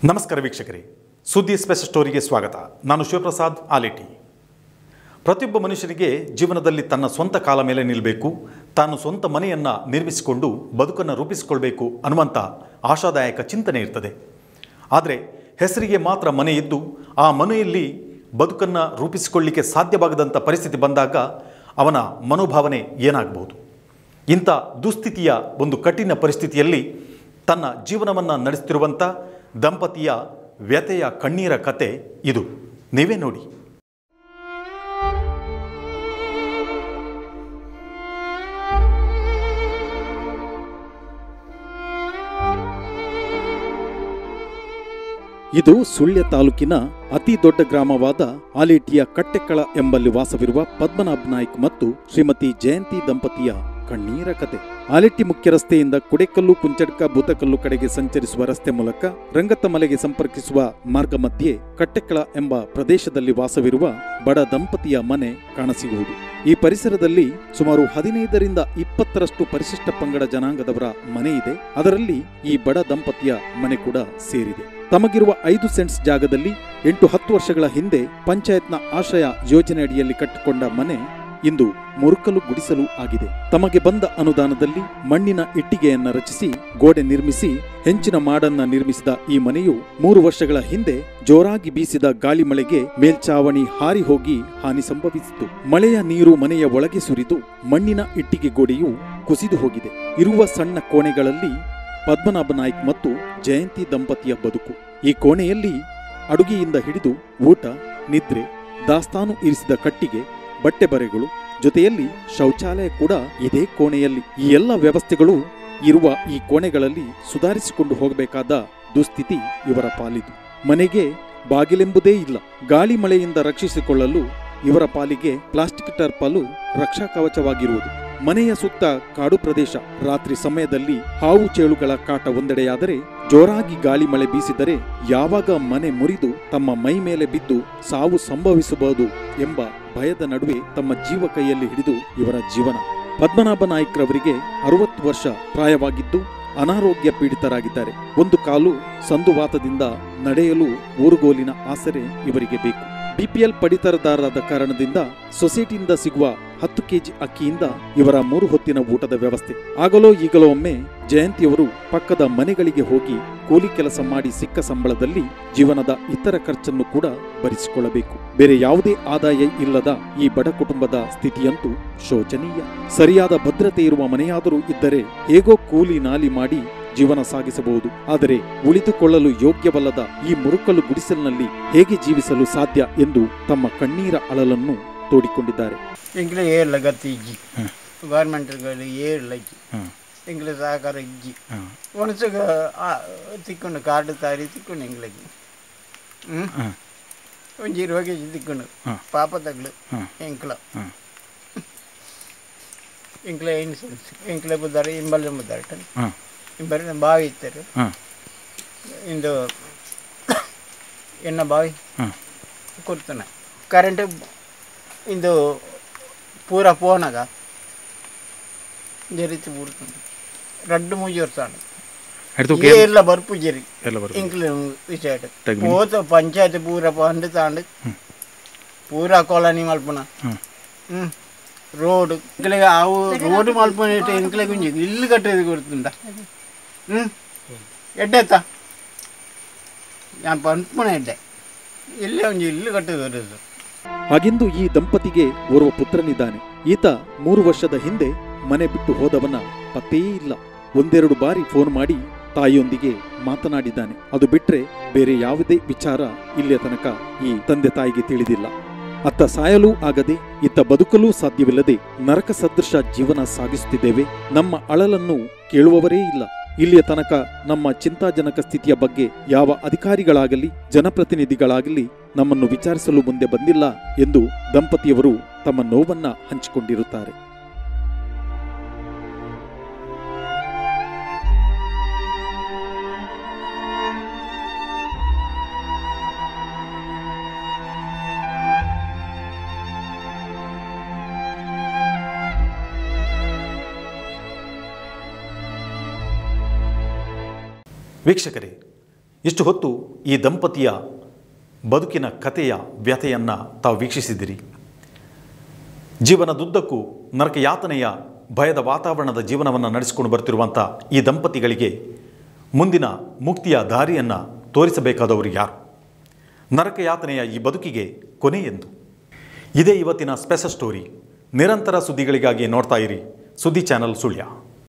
ನಮಸ್ಕಾರ ವೀಕ್ಷಕರೇ ಸುದ್ದಿ ಸ್ಪೆಷಲ್ ಸ್ಟೋರಿಗೆ ಸ್ವಾಗತ ನಾನು ಶಿವಪ್ರಸಾದ್ ಆಲೇಟಿ ಪ್ರತಿಯೊಬ್ಬ ಮನುಷ್ಯನಿಗೆ ಜೀವನದಲ್ಲಿ ತನ್ನ ಸ್ವಂತ ಕಾಲ ಮೇಲೆ ನಿಲ್ಲಬೇಕು ತಾನು ಸ್ವಂತ ಮನೆಯನ್ನು ನಿರ್ಮಿಸಿಕೊಂಡು ಬದುಕನ್ನು ರೂಪಿಸಿಕೊಳ್ಬೇಕು ಅನ್ನುವಂಥ ಆಶಾದಾಯಕ ಚಿಂತನೆ ಇರ್ತದೆ ಆದರೆ ಹೆಸರಿಗೆ ಮಾತ್ರ ಮನೆ ಇದ್ದು ಆ ಮನೆಯಲ್ಲಿ ಬದುಕನ್ನು ರೂಪಿಸಿಕೊಳ್ಳಿಕ್ಕೆ ಸಾಧ್ಯವಾಗದಂಥ ಪರಿಸ್ಥಿತಿ ಬಂದಾಗ ಅವನ ಮನೋಭಾವನೆ ಏನಾಗಬಹುದು ಇಂಥ ದುಸ್ಥಿತಿಯ ಒಂದು ಕಠಿಣ ಪರಿಸ್ಥಿತಿಯಲ್ಲಿ ತನ್ನ ಜೀವನವನ್ನು ನಡೆಸುತ್ತಿರುವಂಥ ದಂಪತಿಯ ವ್ಯತೆಯ ಕಣ್ಣೀರ ಕತೆ ಇದು ನೀವೇ ನೋಡಿ ಇದು ಸುಳ್ಯ ತಾಲೂಕಿನ ಅತಿ ದೊಡ್ಡ ಗ್ರಾಮವಾದ ಆಲೇಟಿಯ ಕಟ್ಟೆಕ್ಕಳ ಎಂಬಲ್ಲಿ ವಾಸವಿರುವ ಪದ್ಮನಾಭ ನಾಯ್ಕ್ ಮತ್ತು ಶ್ರೀಮತಿ ಜಯಂತಿ ದಂಪತಿಯ ಕಣ್ಣೀರ ಕತೆ ಆಲೆಟ್ಟಿ ಮುಖ್ಯ ರಸ್ತೆಯಿಂದ ಕುಡೆಕಲ್ಲು ಕುಂಚಡ್ಕ ಭೂತಕಲ್ಲು ಕಡೆಗೆ ಸಂಚರಿಸುವ ರಸ್ತೆ ಮೂಲಕ ರಂಗತ್ತಮಲೆಗೆ ಸಂಪರ್ಕಿಸುವ ಮಾರ್ಗ ಮಧ್ಯೆ ಕಟ್ಟೆಕ್ಕಳ ಎಂಬ ಪ್ರದೇಶದಲ್ಲಿ ವಾಸವಿರುವ ಬಡ ದಂಪತಿಯ ಮನೆ ಕಾಣಸಿಗುವುದು ಈ ಪರಿಸರದಲ್ಲಿ ಸುಮಾರು ಹದಿನೈದರಿಂದ ಇಪ್ಪತ್ತರಷ್ಟು ಪರಿಶಿಷ್ಟ ಪಂಗಡ ಜನಾಂಗದವರ ಮನೆ ಇದೆ ಅದರಲ್ಲಿ ಈ ಬಡ ದಂಪತಿಯ ಮನೆ ಕೂಡ ಸೇರಿದೆ ತಮಗಿರುವ ಐದು ಸೆಂಟ್ಸ್ ಜಾಗದಲ್ಲಿ ಎಂಟು ಹತ್ತು ವರ್ಷಗಳ ಹಿಂದೆ ಪಂಚಾಯತ್ನ ಆಶ್ರಯ ಯೋಜನೆ ಅಡಿಯಲ್ಲಿ ಕಟ್ಟಿಕೊಂಡ ಮನೆ ಇಂದು ಮುರುಕಲು ಗುಡಿಸಲು ಆಗಿದೆ ತಮಗೆ ಬಂದ ಅನುದಾನದಲ್ಲಿ ಮಣ್ಣಿನ ಇಟ್ಟಿಗೆಯನ್ನ ರಚಿಸಿ ಗೋಡೆ ನಿರ್ಮಿಸಿ ಹೆಂಚಿನ ಮಾಡನ್ನ ನಿರ್ಮಿಸಿದ ಈ ಮನೆಯು ಮೂರು ವರ್ಷಗಳ ಹಿಂದೆ ಜೋರಾಗಿ ಬೀಸಿದ ಗಾಳಿ ಮಳೆಗೆ ಮೇಲ್ಚಾವಣಿ ಹಾರಿ ಹೋಗಿ ಹಾನಿ ಸಂಭವಿಸಿತು ಮಳೆಯ ನೀರು ಮನೆಯ ಒಳಗೆ ಸುರಿದು ಮಣ್ಣಿನ ಇಟ್ಟಿಗೆ ಗೋಡೆಯು ಕುಸಿದು ಹೋಗಿದೆ ಇರುವ ಸಣ್ಣ ಕೋಣೆಗಳಲ್ಲಿ ಪದ್ಮನಾಭ ನಾಯ್ಕ್ ಮತ್ತು ಜಯಂತಿ ದಂಪತಿಯ ಬದುಕು ಈ ಕೋಣೆಯಲ್ಲಿ ಅಡುಗೆಯಿಂದ ಹಿಡಿದು ಊಟ ನಿದ್ರೆ ದಾಸ್ತಾನು ಇರಿಸಿದ ಕಟ್ಟಿಗೆ ಬಟ್ಟೆ ಬರೆಗಳು ಜೊತೆಯಲ್ಲಿ ಶೌಚಾಲಯ ಕೂಡ ಇದೇ ಕೋಣೆಯಲ್ಲಿ ಈ ಎಲ್ಲ ವ್ಯವಸ್ಥೆಗಳು ಇರುವ ಈ ಕೋಣೆಗಳಲ್ಲಿ ಸುಧಾರಿಸಿಕೊಂಡು ಹೋಗಬೇಕಾದ ದುಸ್ಥಿತಿ ಇವರ ಪಾಲಿದು ಮನೆಗೆ ಬಾಗಿಲೆಂಬುದೇ ಇಲ್ಲ ಗಾಳಿ ಮಳೆಯಿಂದ ರಕ್ಷಿಸಿಕೊಳ್ಳಲು ಇವರ ಪಾಲಿಗೆ ಪ್ಲಾಸ್ಟಿಕ್ ಟರ್ಪಲು ರಕ್ಷಾ ಕವಚವಾಗಿರುವುದು ಮನೆಯ ಸುತ್ತ ಕಾಡು ಪ್ರದೇಶ ರಾತ್ರಿ ಸಮಯದಲ್ಲಿ ಹಾವು ಚೇಳುಗಳ ಕಾಟ ಒಂದೆಡೆಯಾದರೆ ಜೋರಾಗಿ ಗಾಳಿ ಮಳೆ ಬೀಸಿದರೆ ಯಾವಾಗ ಮನೆ ಮುರಿದು ತಮ್ಮ ಮೈ ಮೇಲೆ ಬಿದ್ದು ಸಾವು ಸಂಭವಿಸಬಹುದು ಎಂಬ ಭಯದ ನಡುವೆ ತಮ್ಮ ಜೀವ ಕೈಯಲ್ಲಿ ಹಿಡಿದು ಇವರ ಜೀವನ ಪದ್ಮನಾಭ ನಾಯ್ಕ್ರವರಿಗೆ ಅರವತ್ತು ವರ್ಷ ಪ್ರಾಯವಾಗಿದ್ದು ಅನಾರೋಗ್ಯ ಪೀಡಿತರಾಗಿದ್ದಾರೆ ಒಂದು ಕಾಲು ಸಂದುವಾತದಿಂದ ನಡೆಯಲು ಊರುಗೋಲಿನ ಆಸರೆ ಇವರಿಗೆ ಬೇಕು ಬಿಪಿಎಲ್ ಪಡಿತರದಾರರಾದ ಕಾರಣದಿಂದ ಸೊಸೈಟಿಯಿಂದ ಸಿಗುವ ಹತ್ತು ಕೆಜಿ ಅಕ್ಕಿಯಿಂದ ಇವರ ಮೂರು ಹೊತ್ತಿನ ಊಟದ ವ್ಯವಸ್ಥೆ ಆಗಲೋ ಈಗಲೋ ಒಮ್ಮೆ ಜಯಂತಿಯವರು ಪಕ್ಕದ ಮನೆಗಳಿಗೆ ಹೋಗಿ ಕೂಲಿ ಕೆಲಸ ಮಾಡಿ ಸಿಕ್ಕ ಸಂಬಳದಲ್ಲಿ ಜೀವನದ ಇತರ ಖರ್ಚನ್ನು ಕೂಡ ಭರಿಸಿಕೊಳ್ಳಬೇಕು ಬೇರೆ ಯಾವುದೇ ಆದಾಯ ಇಲ್ಲದ ಈ ಬಡ ಕುಟುಂಬದ ಸ್ಥಿತಿಯಂತೂ ಶೋಚನೀಯ ಸರಿಯಾದ ಭದ್ರತೆ ಇರುವ ಮನೆಯಾದರೂ ಇದ್ದರೆ ಹೇಗೋ ಕೂಲಿ ನಾಲಿ ಮಾಡಿ ಜೀವನ ಸಾಗಿಸಬಹುದು ಆದರೆ ಉಳಿದುಕೊಳ್ಳಲು ಯೋಗ್ಯವಲ್ಲದ ಈ ಮುರುಕಲು ಗುಡಿಸಲಿನಲ್ಲಿ ಹೇಗೆ ಜೀವಿಸಲು ಸಾಧ್ಯ ಎಂದು ತಮ್ಮ ಕಣ್ಣೀರ ಅಳಲನ್ನು ತೋಡಿಕೊಂಡಿದ್ದಾರೆ ಎಂಕ್ಲೆ ಏರ್ಲ ಗತಿ ಇಜ್ಜಿ ಗೌರ್ಮೆಂಟ್ಗಳು ಏರ್ಲ ಇಜ್ಜಿ ಎಂಕ್ಲೆ ಸಹಕಾರ ಇಜ್ಜಿ ಒಣಸಗ ತಿಕ್ಕೊಂಡು ಕಾರ್ಡ್ ತಾರಿ ತಿಕ್ಕೊಂಡು ಎಂಗ್ಲಗಿ ಹ್ಞೂ ಒಂಜಿ ಇರುವಾಗ ತಿಕ್ಕೊಂಡು ಪಾಪ ತಗ್ಲು ಎಂಕ್ಲ ಎಂಕ್ಲ ಏನು ಸೆನ್ಸ್ ಎಂಕ್ಲೆ ಬುದ್ದಾರೆ ಇಂಬಲ್ಲ ಬುದ್ದಾರೆ ಇಂಬರಿ ಬಾವಿ ಇತ್ತಾರೆ ಇಂದು ಎನ್ನ ಬಾವಿ ಕೊಡ್ತಾನೆ ಕರೆಂಟ್ ಇಂದು ಪೂರ ಪೋನಾಗ ಜರಿತಿ ಪೂರ್ತಾನೆ ರಡ್ಡು ಮೂಜಿ ವರ್ಷಾണ് ಎಲ್ಲ ಬರ್ಪು ಜರಿ ಇಂಕ್ಲ ವಿಷಯ పోత పంచాయతీ పూర పండు తాండు పూరా కాలనీ మల్పన రోడ్ ఇంకలే ఆవు రోడ్డు మల్పన ఇంకలే గుంజి ఇల్లు కట్టేది కొడుతుందా ಎಡ್ಡೆತ್ತ ನಾನು ಪಂಪನ ಎಡ್ಡೆ ಇಲ್ಲೇ ಒಂದು ಇಲ್ಲು ಕಟ್ಟೋದು ಬರೋದು ಹಾಗೆಂದು ಈ ದಂಪತಿಗೆ ಓರ್ವ ಪುತ್ರನಿದ್ದಾನೆ ಈತ ಮೂರು ವರ್ಷದ ಹಿಂದೆ ಮನೆ ಬಿಟ್ಟು ಹೋದವನ ಪತ್ತೇ ಇಲ್ಲ ಒಂದೆರಡು ಬಾರಿ ಫೋನ್ ಮಾಡಿ ತಾಯಿಯೊಂದಿಗೆ ಮಾತನಾಡಿದ್ದಾನೆ ಅದು ಬಿಟ್ರೆ ಬೇರೆ ಯಾವುದೇ ವಿಚಾರ ಇಲ್ಲಿಯ ತನಕ ಈ ತಂದೆ ತಾಯಿಗೆ ತಿಳಿದಿಲ್ಲ ಅತ್ತ ಸಾಯಲೂ ಆಗದೆ ಇತ್ತ ಬದುಕಲೂ ಸಾಧ್ಯವಿಲ್ಲದೆ ನರಕ ಸದೃಶ ಜೀವನ ಸಾಗಿಸುತ್ತಿದ್ದೇವೆ ನಮ್ಮ ಅಳಲನ್ನು ಕೇಳುವವರೇ ಇಲ್ಲ ಇಲ್ಲಿಯ ತನಕ ನಮ್ಮ ಚಿಂತಾಜನಕ ಸ್ಥಿತಿಯ ಬಗ್ಗೆ ಯಾವ ಅಧಿಕಾರಿಗಳಾಗಲಿ ಜನಪ್ರತಿನಿಧಿಗಳಾಗಲಿ ನಮ್ಮನ್ನು ವಿಚಾರಿಸಲು ಮುಂದೆ ಬಂದಿಲ್ಲ ಎಂದು ದಂಪತಿಯವರು ತಮ್ಮ ನೋವನ್ನ ಹಂಚಿಕೊಂಡಿರುತ್ತಾರೆ ವೀಕ್ಷಕರೇ ಇಷ್ಟು ಹೊತ್ತು ಈ ದಂಪತಿಯ ಬದುಕಿನ ಕಥೆಯ ವ್ಯಥೆಯನ್ನು ತಾವು ವೀಕ್ಷಿಸಿದಿರಿ ಜೀವನದುದ್ದಕ್ಕೂ ನರಕಯಾತನೆಯ ಭಯದ ವಾತಾವರಣದ ಜೀವನವನ್ನು ನಡೆಸಿಕೊಂಡು ಬರ್ತಿರುವಂಥ ಈ ದಂಪತಿಗಳಿಗೆ ಮುಂದಿನ ಮುಕ್ತಿಯ ದಾರಿಯನ್ನು ತೋರಿಸಬೇಕಾದವರು ಯಾರು ನರಕಯಾತನೆಯ ಈ ಬದುಕಿಗೆ ಕೊನೆ ಎಂದು ಇದೇ ಇವತ್ತಿನ ಸ್ಪೆಷಲ್ ಸ್ಟೋರಿ ನಿರಂತರ ಸುದ್ದಿಗಳಿಗಾಗಿ ನೋಡ್ತಾ ಇರಿ ಸುದ್ದಿ ಚಾನಲ್ ಸುಳ್ಯ